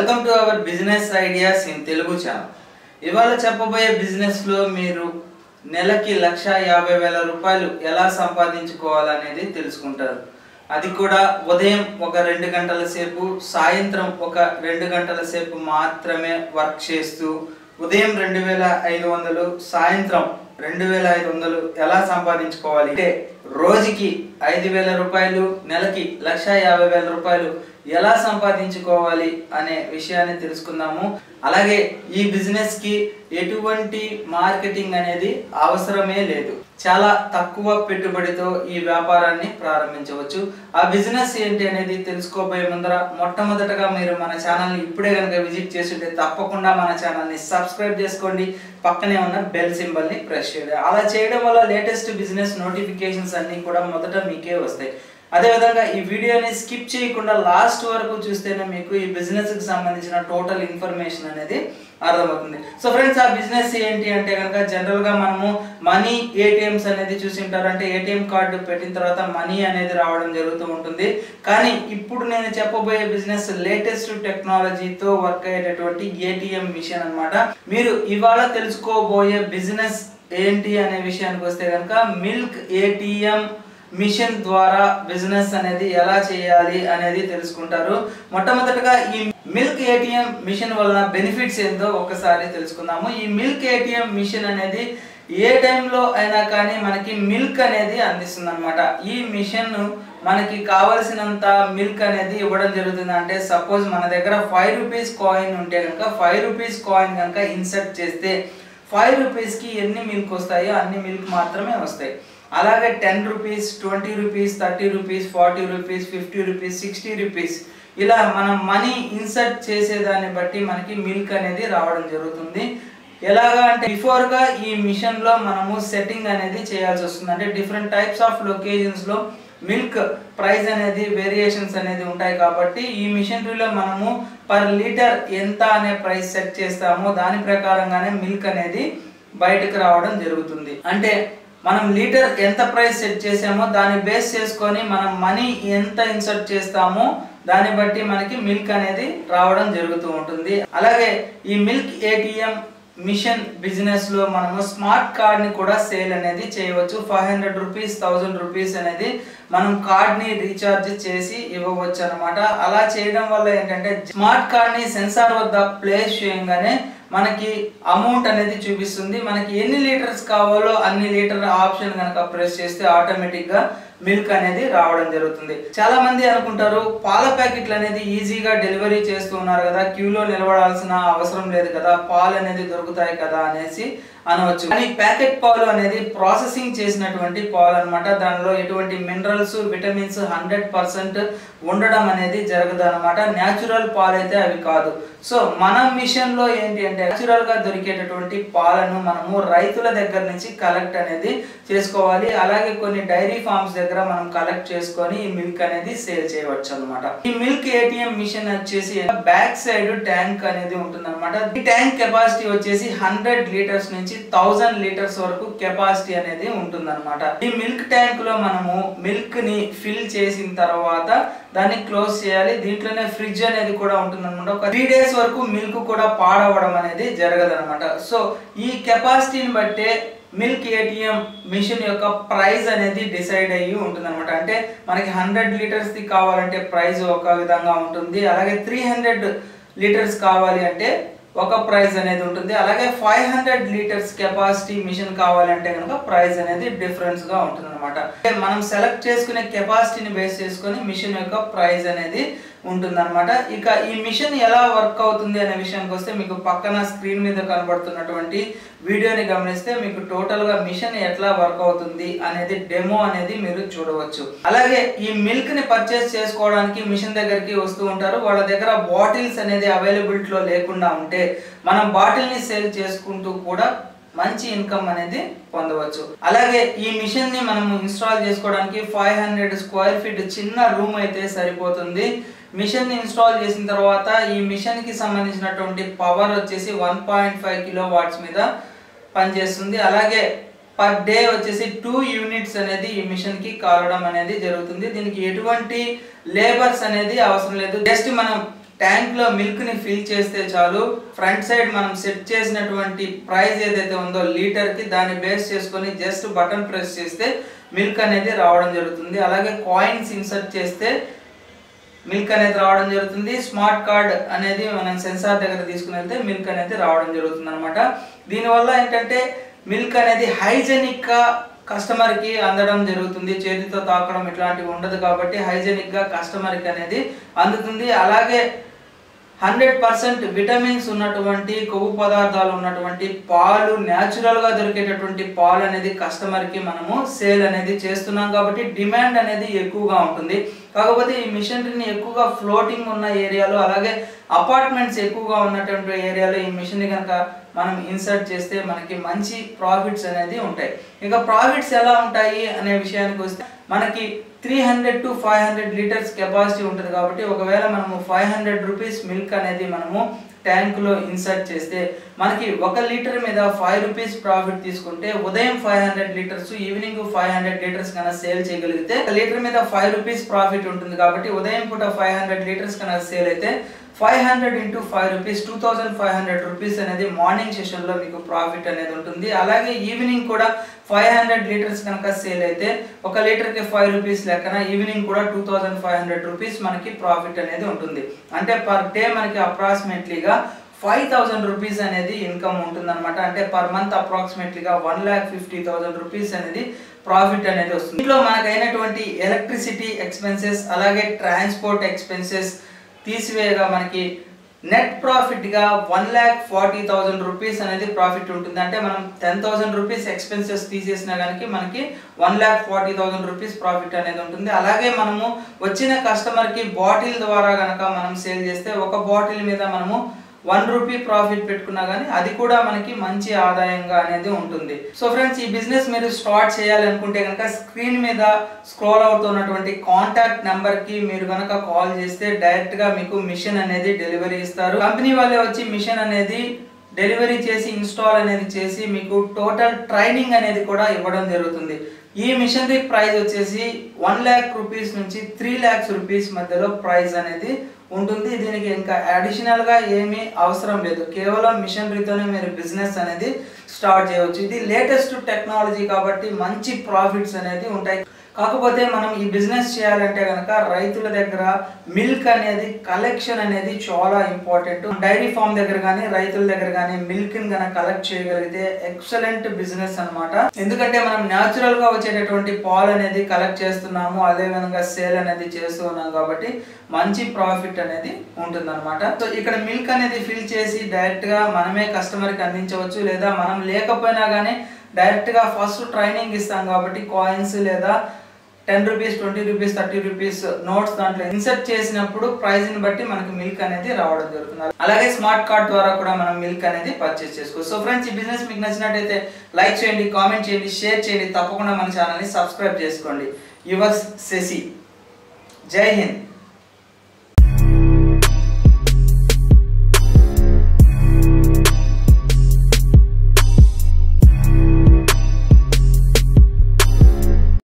welcome to our business ideas in Telugu channel ఇవాళ చెప్పబోయే బిజినెస్లో మీరు నెలకి లక్ష యాభై వేల రూపాయలు ఎలా సంపాదించుకోవాలనేది తెలుసుకుంటారు అది కూడా ఉదయం ఒక రెండు గంటల సేపు సాయంత్రం ఒక రెండు గంటల సేపు మాత్రమే వర్క్ చేస్తూ ఉదయం రెండు వేల ఐదు వందలు సాయంత్రం రెండు వేల ఐదు వందలు ఎలా సంపాదించుకోవాలి అంటే రోజుకి ఐదు వేల రూపాయలు నెలకి లక్ష యాభై వేల రూపాయలు ఎలా సంపాదించుకోవాలి అనే విషయాన్ని తెలుసుకుందాము అలాగే ఈ బిజినెస్ కి ఎటువంటి మార్కెటింగ్ అనేది అవసరమే లేదు చాలా తక్కువ పెట్టుబడితో ఈ వ్యాపారాన్ని ప్రారంభించవచ్చు ఆ బిజినెస్ ఏంటి అనేది తెలుసుకోబోయే ముందర మొట్టమొదటగా మీరు మన ఛానల్ని ఇప్పుడే కనుక విజిట్ చేస్తుంటే తప్పకుండా మన ఛానల్ని సబ్స్క్రైబ్ చేసుకోండి పక్కనే ఉన్న బెల్ సింబల్ని ప్రెస్ చేయండి అలా చేయడం వల్ల లేటెస్ట్ బిజినెస్ నోటిఫికేషన్స్ అన్నీ కూడా మొదట మీకే వస్తాయి అదేవిధంగా ఈ వీడియోని స్కిప్ చేయకుండా లాస్ట్ వరకు చూస్తేనే మీకు ఈ బిజినెస్ కి సంబంధించిన టోటల్ ఇన్ఫర్మేషన్ అనేది అర్థమవుతుంది సో ఫ్రెండ్స్ ఆ బిజినెస్ ఏంటి అంటే కనుక జనరల్ గా మనము మనీ ఏటీఎంస్ అనేది చూసి ఉంటారు అంటే ఏటీఎం కార్డు పెట్టిన తర్వాత మనీ అనేది రావడం జరుగుతూ ఉంటుంది కానీ ఇప్పుడు నేను చెప్పబోయే బిజినెస్ లేటెస్ట్ టెక్నాలజీతో వర్క్ అయ్యేటటువంటి ఏటీఎం మిషన్ అన్నమాట మీరు ఇవాళ తెలుసుకోబోయే బిజినెస్ ఏంటి అనే విషయానికి వస్తే కనుక మిల్క్ ఏటీఎం మిషన్ ద్వారా బిజినెస్ అనేది ఎలా చేయాలి అనేది తెలుసుకుంటారు మొట్టమొదటగా ఈ మిల్క్ ఏటీఎం మిషన్ వలన బెనిఫిట్స్ ఏందో ఒకసారి తెలుసుకుందాము ఈ మిల్క్ ఏటీఎం మిషన్ అనేది ఏ టైంలో అయినా కానీ మనకి మిల్క్ అనేది అందిస్తుంది అనమాట ఈ మిషన్ మనకి కావలసినంత మిల్క్ అనేది ఇవ్వడం జరుగుతుంది అంటే సపోజ్ మన దగ్గర ఫైవ్ రూపీస్ కాయిన్ ఉంటే కనుక ఫైవ్ రూపీస్ కాయిన్ కనుక ఇన్సర్ట్ చేస్తే ఫైవ్ రూపీస్కి ఎన్ని మిల్క్ వస్తాయో అన్ని మిల్క్ మాత్రమే వస్తాయి అలాగే ten rupees twenty rupees thirty rupees forty rupees fifty rupees sixty rupees ఇలా మనం మనీ ఇన్సర్ట్ చేసేదాన్ని బట్టి మనకి మిల్క్ అనేది రావడం జరుగుతుంది ఎలాగా అంటే బిఫోర్గా ఈ మిషన్లో మనము సెట్టింగ్ అనేది చేయాల్సి వస్తుంది అంటే డిఫరెంట్ టైప్స్ ఆఫ్ లొకేషన్స్లో మిల్క్ ప్రైస్ అనేది వేరియేషన్స్ అనేది ఉంటాయి కాబట్టి ఈ మిషనరీలో మనము పర్ లీటర్ ఎంత అనే ప్రైస్ సెట్ చేస్తామో దాని ప్రకారంగానే మిల్క్ అనేది బయటకు రావడం జరుగుతుంది అంటే మనం లీటర్ ఎంత ప్రైస్ సెట్ చేసామో దాన్ని బేస్ చేసుకొని మనం మనీ ఎంత ఇన్సర్ట్ చేస్తామో దాన్ని బట్టి మనకి మిల్క్ అనేది రావడం జరుగుతూ ఉంటుంది అలాగే ఈ మిల్క్ ఏటీఎం మిషన్ బిజినెస్ లో మనము స్మార్ట్ కార్డ్ ని కూడా సేల్ అనేది చేయవచ్చు five hundred rupees thousand rupees అనేది మనం కార్డ్ ని రీఛార్జ్ చేసి ఇవ్వవచ్చు అనమాట అలా చేయడం వల్ల ఏంటంటే స్మార్ట్ కార్డ్ ని సెన్సార్ వద్ద ప్లేస్ చేయగానే మనకి అమౌంట్ అనేది చూపిస్తుంది మనకి ఎన్ని లీటర్స్ కావాలో అన్ని లీటర్ ఆప్షన్ కనుక ప్రెస్ చేస్తే ఆటోమేటిక్ గా మిల్క్ అనేది రావడం జరుగుతుంది చాలా మంది అనుకుంటారు పాల ప్యాకెట్లు అనేది ఈజీగా డెలివరీ చేస్తూ ఉన్నారు కదా క్యూలో నిలబడాల్సిన అవసరం లేదు కదా పాలు అనేది దొరుకుతాయి కదా అనేసి అనవచ్చు కానీ ప్యాకెట్ పాలు అనేది ప్రాసెసింగ్ చేసినటువంటి పాలు అనమాట దానిలో ఎటువంటి మినరల్స్ విటమిన్స్ హండ్రెడ్ పర్సెంట్ ఉండడం అనేది జరగదు అనమాట న్యాచురల్ పాలు అయితే అవి కాదు సో మన మిషన్ లో ఏంటి అంటే న్యాచురల్ గా దొరికేటటువంటి పాలను మనము రైతుల దగ్గర నుంచి కలెక్ట్ అనేది చేసుకోవాలి అలాగే కొన్ని డైరీ ఫార్మ్స్ దగ్గర మనం కలెక్ట్ చేసుకొని ఈ మిల్క్ అనేది సేల్ చేయవచ్చు అనమాట ఈ మిల్క్ ఏటీఎం మిషన్ వచ్చేసి బ్యాక్ సైడ్ ట్యాంక్ అనేది ఉంటుంది ఈ ట్యాంక్ కెపాసిటీ వచ్చేసి హండ్రెడ్ లీటర్స్ నుంచి థౌజండ్ లీటర్స్ వరకు కెపాసిటీ అనేది ఉంటుంది ఈ మిల్క్ ట్యాంక్ లో మనము మిల్క్ ని ఫిల్ చేసిన తర్వాత దాన్ని క్లోజ్ చేయాలి దీంట్లోనే ఫ్రిడ్జ్ అనేది కూడా ఉంటుంది అనమాట ఒక త్రీ డేస్ వరకు మిల్క్ కూడా పాడవడం అనేది జరగదు అనమాట సో ఈ కెపాసిటీని బట్టే మిల్క్ ఏటీఎం మిషన్ యొక్క ప్రైస్ అనేది డిసైడ్ అయ్యి ఉంటుంది అనమాట అంటే మనకి హండ్రెడ్ లీటర్స్ది కావాలంటే ప్రైస్ ఒక విధంగా ఉంటుంది అలాగే త్రీ హండ్రెడ్ లీటర్స్ కావాలి అంటే ఒక ప్రైస్ అనేది ఉంటుంది అలాగే five hundred litres capacity machine కావాలంటే కనుక ప్రైస్ అనేది డిఫరెన్స్ గా ఉంటుంది అనమాట మనం సెలెక్ట్ చేసుకునే కెపాసిటీని బేస్ చేసుకొని మిషన్ యొక్క ప్రైస్ అనేది ఉంటుందన్నమాట ఇక ఈ మిషన్ ఎలా వర్క్ అవుతుంది అనే విషయానికి వస్తే మీకు పక్కన స్క్రీన్ మీద కనబడుతున్నటువంటి వీడియోని గమనిస్తే మీకు టోటల్ గా మిషన్ ఎట్లా వర్క్ అవుతుంది అనేది డెమో అనేది మీరు చూడవచ్చు అలాగే ఈ మిల్క్ ని పర్చేస్ చేసుకోవడానికి మిషన్ దగ్గరికి వస్తూ ఉంటారు వాళ్ళ దగ్గర బాటిల్స్ అనేది అవైలబిలిటీలో లేకుండా ఉంటే మనం బాటిల్ ని సేల్ చేసుకుంటూ కూడా మంచి ఇన్కమ్ అనేది పొందవచ్చు అలాగే ఈ మిషన్ ని మనం ఇన్స్టాల్ చేసుకోవడానికి ఫైవ్ హండ్రెడ్ స్క్వేర్ ఫీట్ చిన్న రూమ్ అయితే సరిపోతుంది మిషన్ ని ఇన్స్టాల్ చేసిన తర్వాత ఈ మిషన్ కి సంబంధించినటువంటి పవర్ వచ్చేసి one point five kilo watts మీద పనిచేస్తుంది అలాగే పర్ డే వచ్చేసి టూ యూనిట్స్ అనేది ఈ మిషన్ కి కాలడం అనేది జరుగుతుంది దీనికి ఎటువంటి లేబర్స్ అనేది అవసరం లేదు జస్ట్ మనం ట్యాంక్ లో మిల్క్ ని ఫిల్ చేస్తే చాలు ఫ్రంట్ సైడ్ మనం సెట్ చేసినటువంటి ప్రైస్ ఏదైతే ఉందో లీటర్ కి దాన్ని బేస్ చేసుకొని జస్ట్ బటన్ ప్రెస్ చేస్తే మిల్క్ అనేది రావడం జరుగుతుంది అలాగే కాయిన్స్ ఇన్సర్ట్ చేస్తే మిల్క్ అనేది రావడం జరుగుతుంది స్మార్ట్ కార్డ్ అనేది మనం సెన్సార్ దగ్గర తీసుకుని వెళ్తే మిల్క్ అనేది రావడం జరుగుతుంది అనమాట దీనివల్ల ఏంటంటే మిల్క్ అనేది హైజెనిక్ గా కస్టమర్ కి అందడం జరుగుతుంది చేతితో తాకడం ఇట్లాంటివి ఉండదు కాబట్టి హైజెనిక్ గా కస్టమర్ కి అనేది అందుతుంది అలాగే హండ్రెడ్ పర్సెంట్ విటమిన్స్ ఉన్నటువంటి కొవ్వు పదార్థాలు ఉన్నటువంటి పాలు న్యాచురల్ గా దొరికేటటువంటి పాలు అనేది కస్టమర్ కి మనము సేల్ అనేది చేస్తున్నాం కాబట్టి డిమాండ్ అనేది ఎక్కువగా ఉంటుంది కాకపోతే ఈ మిషనరీని ఎక్కువగా ఫ్లోటింగ్ ఉన్న ఏరియాలో అలాగే అపార్ట్మెంట్స్ ఎక్కువగా ఉన్నటువంటి ఏరియాలో ఈ మిషన్ కనుక మనం ఇన్సర్ట్ చేస్తే మనకి మంచి ప్రాఫిట్స్ అనేది ఉంటాయి ఇక ప్రాఫిట్స్ ఎలా ఉంటాయి అనే విషయానికి వస్తే మనకి three hundred to five hundred litres capacity ఉంటుంది కాబట్టి ఒకవేళ మనము ఫైవ్ హండ్రెడ్ రూపీస్ మిల్క్ అనేది మనము ట్యాంకులో ఇన్సర్ట్ చేస్తే మనకి ఒక లీటర్ మీద ఫైవ్ రూపీస్ ప్రాఫిట్ తీసుకుంటే ఉదయం five hundred litres evening five hundred litres కన్నా సేల్ చేయగలిగితే ఒక లీటర్ మీద ఫైవ్ రూపీస్ ప్రాఫిట్ ఉంటుంది కాబట్టి ఉదయం పూట ఫైవ్ హండ్రెడ్ లీటర్స్ కన్నా సేల్ అయితే five hundred into five rupees two thousand five hundred rupees అనేది మార్నింగ్ సెషన్లో మీకు ప్రాఫిట్ అనేది ఉంటుంది అలాగే ఈవినింగ్ కూడా ఫైవ్ హండ్రెడ్ లీటర్స్ కనుక సేల్ అయితే ఒక లీటర్కి ఫైవ్ రూపీస్ లెక్కన ఈవినింగ్ కూడా two thousand five hundred rupees మనకి ప్రాఫిట్ అనేది ఉంటుంది అంటే పర్ డే మనకి అప్రాక్సిమేట్లీగా ఫైవ్ థౌజండ్ రూపీస్ అనేది ఇన్కమ్ ఉంటుందన్నమాట అంటే పర్ మంత్ అప్రాక్సిమేట్లీగా one lakh fifty thousand rupees అనేది ప్రాఫిట్ అనేది వస్తుంది ఇంట్లో మనకు అయినటువంటి ఎలక్ట్రిసిటీ ఎక్స్పెన్సెస్ అలాగే ట్రాన్స్పోర్ట్ ఎక్స్పెన్సెస్ తీసివేయగా మనకి నెట్ ప్రాఫిట్ గా one lakh forty thousand rupees అనేది ప్రాఫిట్ ఉంటుంది అంటే మనం టెన్ థౌసండ్ రూపీస్ ఎక్స్పెన్సెస్ తీసేసినా కనుక మనకి one lakh forty thousand rupees profit అనేది ఉంటుంది అలాగే మనము వచ్చిన కస్టమర్ కి బాటిల్ ద్వారా కనుక మనం సేల్ చేస్తే ఒక బాటిల్ మీద మనము వన్ రూపీ ప్రాఫిట్ పెట్టుకున్నా కానీ అది కూడా మనకి మంచి ఆదాయంగా అనేది ఉంటుంది సో ఫ్రెండ్స్ ఈ బిజినెస్ మీరు స్టార్ట్ చేయాలి అనుకుంటే కనుక స్క్రీన్ మీద స్క్రోల్ అవుతున్నటువంటి కాంటాక్ట్ నెంబర్ కి మీరు కనుక కాల్ చేస్తే డైరెక్ట్ గా మీకు మిషన్ అనేది డెలివరీ ఇస్తారు కంపెనీ వాళ్ళే వచ్చి మిషన్ అనేది డెలివరీ చేసి ఇన్స్టాల్ అనేది చేసి మీకు టోటల్ ట్రైనింగ్ అనేది కూడా ఇవ్వడం జరుగుతుంది ఈ మిషనరీ ప్రైస్ వచ్చేసి వన్ ల్యాక్ రూపీస్ నుంచి త్రీ ల్యాక్స్ రూపీస్ మధ్యలో ప్రైస్ అనేది ఉంటుంది దీనికి ఇంకా అడిషనల్ గా ఏమీ అవసరం లేదు కేవలం మిషనరీతోనే మీరు బిజినెస్ అనేది స్టార్ట్ చేయవచ్చు ఇది లేటెస్ట్ టెక్నాలజీ కాబట్టి మంచి ప్రాఫిట్స్ అనేది ఉంటాయి కాకపోతే మనం ఈ బిజినెస్ చేయాలంటే కనుక రైతుల దగ్గర మిల్క్ అనేది కలెక్షన్ అనేది చాలా ఇంపార్టెంట్ డైరీ ఫామ్ దగ్గర కానీ రైతుల దగ్గర కానీ మిల్క్ ని కనుక కలెక్ట్ చేయగలిగితే ఎక్సలెంట్ బిజినెస్ అన్నమాట ఎందుకంటే మనం న్యాచురల్ గా వచ్చేటటువంటి పాలు అనేది కలెక్ట్ చేస్తున్నాము అదే విధంగా సేల్ అనేది చేస్తూ ఉన్నాం కాబట్టి మంచి ప్రాఫిట్ అనేది ఉంటుంది సో ఇక్కడ మిల్క్ అనేది ఫిల్ చేసి డైరెక్ట్ గా మనమే కస్టమర్ కి అందించవచ్చు లేదా మనం లేకపోయినా కానీ డైరెక్ట్ గా ఫస్ట్ ట్రైనింగ్ ఇస్తాం కాబట్టి కాయిన్స్ లేదా ten rupees twenty rupees thirty rupees notes దాంట్లో ఇన్సర్ట్ చేసినప్పుడు ప్రైస్ ని బట్టి మనకి మిల్క్ అనేది రావడం జరుగుతుంది అలాగే స్మార్ట్ కార్డ్ ద్వారా కూడా మనం మిల్క్ అనేది పర్చేస్ చేసుకోవచ్చు సో ఫ్రెండ్స్ ఈ బిజినెస్ మీకు నచ్చినట్టయితే లైక్ చేయండి కామెంట్ చేయండి షేర్ చేయండి తప్పకుండా మన ఛానల్ని సబ్స్క్రైబ్ చేసుకోండి యువర్స్ శశి జై హింద్